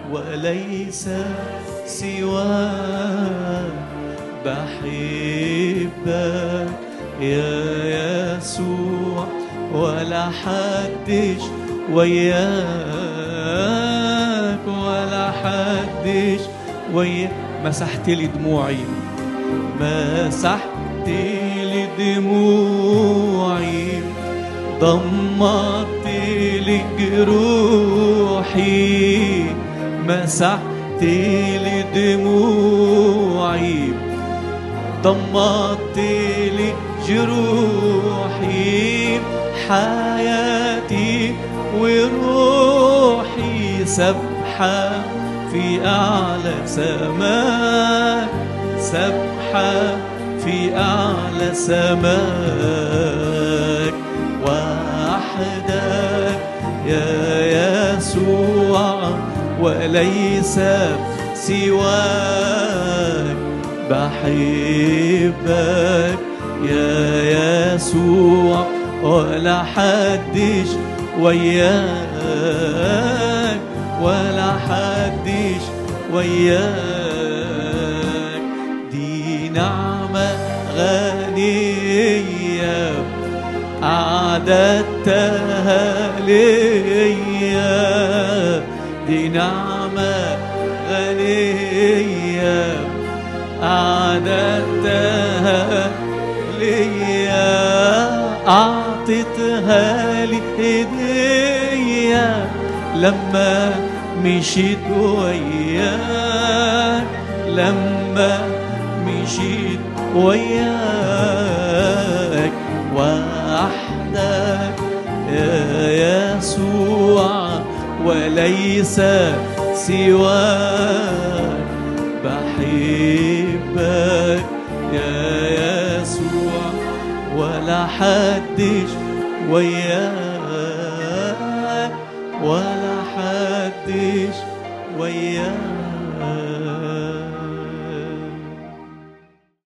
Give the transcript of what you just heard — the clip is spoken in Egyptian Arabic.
وليس سواك بحبك يا يسوع ولا حدش وياك ولا حدش وياك مسحت لي دموعي مسحت لي دموعي ضمت لي جروحي مسحت لي دموعي ضمت لي جروحي حياتي وروحي سبحة في أعلى سماء سبحة في أعلى سماك وحدك يا يسوع وليس سواك بحبك يا يسوع ولا حدش وياك ولا حدش وياك دي نعمة غنية أعددتها ليا دي نعمة غنية أعددتها ليا أعطيتها لي هدية لما مشيت وياك لما مشيت وياك وحدك يا يسوع وليس سواك بحبك يا يسوع ولا حدش وياك ولا حدش وياك